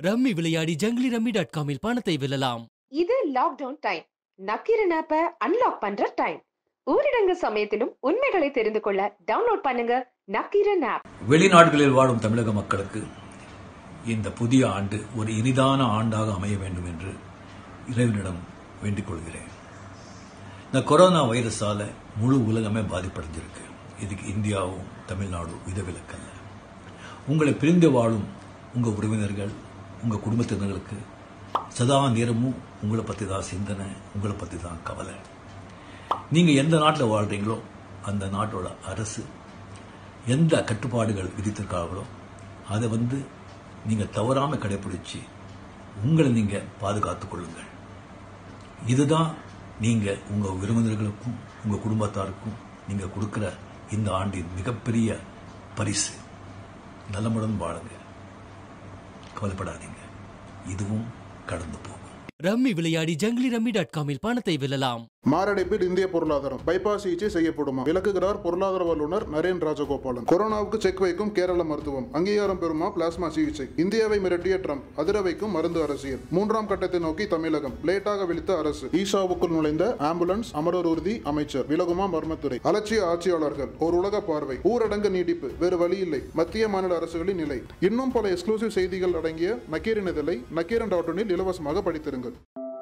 rummy விளையாடி Junglee rummy dot காமில் பணத்தை வெல்லலாம் இது லாக்டவுன் டைம் நக்கீரன் ஆப்பை அன்லாக் பண்ற டைம் ஊரடங்கு சமயத்திலும் உண்மைகளை தெரிந்து கொள்ள டவுன்லோட் பண்ணுங்க நக்கீரன் ஆப் வெளிநாடுகளில் வாழும் தமிழக மக்களுக்கு இந்த புதிய ஆண்டு ஒரு இனிதான ஆண்டாக அமைய வேண்டும் என்று இறைவனிடம் வேண்டிக் கொள்கிறேன் இந்த கொரோனா வைரஸால முழு உலகமே பாதிப்படைஞ்சிருக்கு இதுக்கு இந்தியாவும் தமிழ்நாடும் விதவிலக்கல்ல உங்களை பிரிந்து வாழும் உங்க உறவினர்கள் உங்க குடும்பத்தினர்களுக்கு சதா நேரமும் உங்களை பத்தி தான் சிந்தனை உங்களை பத்தி தான் கவலை நீங்க எந்த நாட்டில் வாழ்றீங்களோ அந்த நாட்டோட அரசு எந்த கட்டுப்பாடுகள் விதித்திருக்காங்களோ அதை வந்து நீங்க தவறாம கடைபிடிச்சு உங்களை நீங்க பாதுகாத்துக் கொள்ளுங்கள் இதுதான் நீங்க உங்க விருந்தினர்களுக்கும் உங்க குடும்பத்தாருக்கும் நீங்க கொடுக்கிற இந்த ஆண்டின் மிகப்பெரிய பரிசு நலமுடன் வாழுங்க கவலைப்படாதீங்க இதுவும் கடந்து போகும் ரம்மி விளையாடி ஜங்கிலி ரம்மி டாட் காமில் பணத்தை வெல்லலாம் மாரடைப்பில் இந்திய பொருளாதாரம் பைபாஸ் சிகிச்சை செய்யப்படுமா விளக்குகிறார் பொருளாதார வல்லுநர் நரேன் ராஜகோபாலன் கொரோனாவுக்கு செக் வைக்கும் கேரள மருத்துவம் அங்கீகாரம் பெறுமா பிளாஸ்மா சிகிச்சை இந்தியாவை மிரட்டிய ட்ரம்ப் அதிர வைக்கும் மருந்து அரசியல் மூன்றாம் கட்டத்தை நோக்கி தமிழகம் லேட்டாக விழித்த அரசு ஈஷாவுக்குள் நுழைந்த ஆம்புலன்ஸ் அமரர் உறுதி அமைச்சர் விலகுமா மர்மத்துறை அலட்சிய ஆட்சியாளர்கள் ஒரு உலக பார்வை ஊரடங்கு நீட்டிப்பு வேறு வழி இல்லை மத்திய மாநில அரசுகளின் நிலை இன்னும் பல எக்ஸ்க்ளூசிவ் செய்திகள் அடங்கிய நக்கீரன் இதழை நக்கீரன் டாட் இலவசமாக படித்திருங்கள்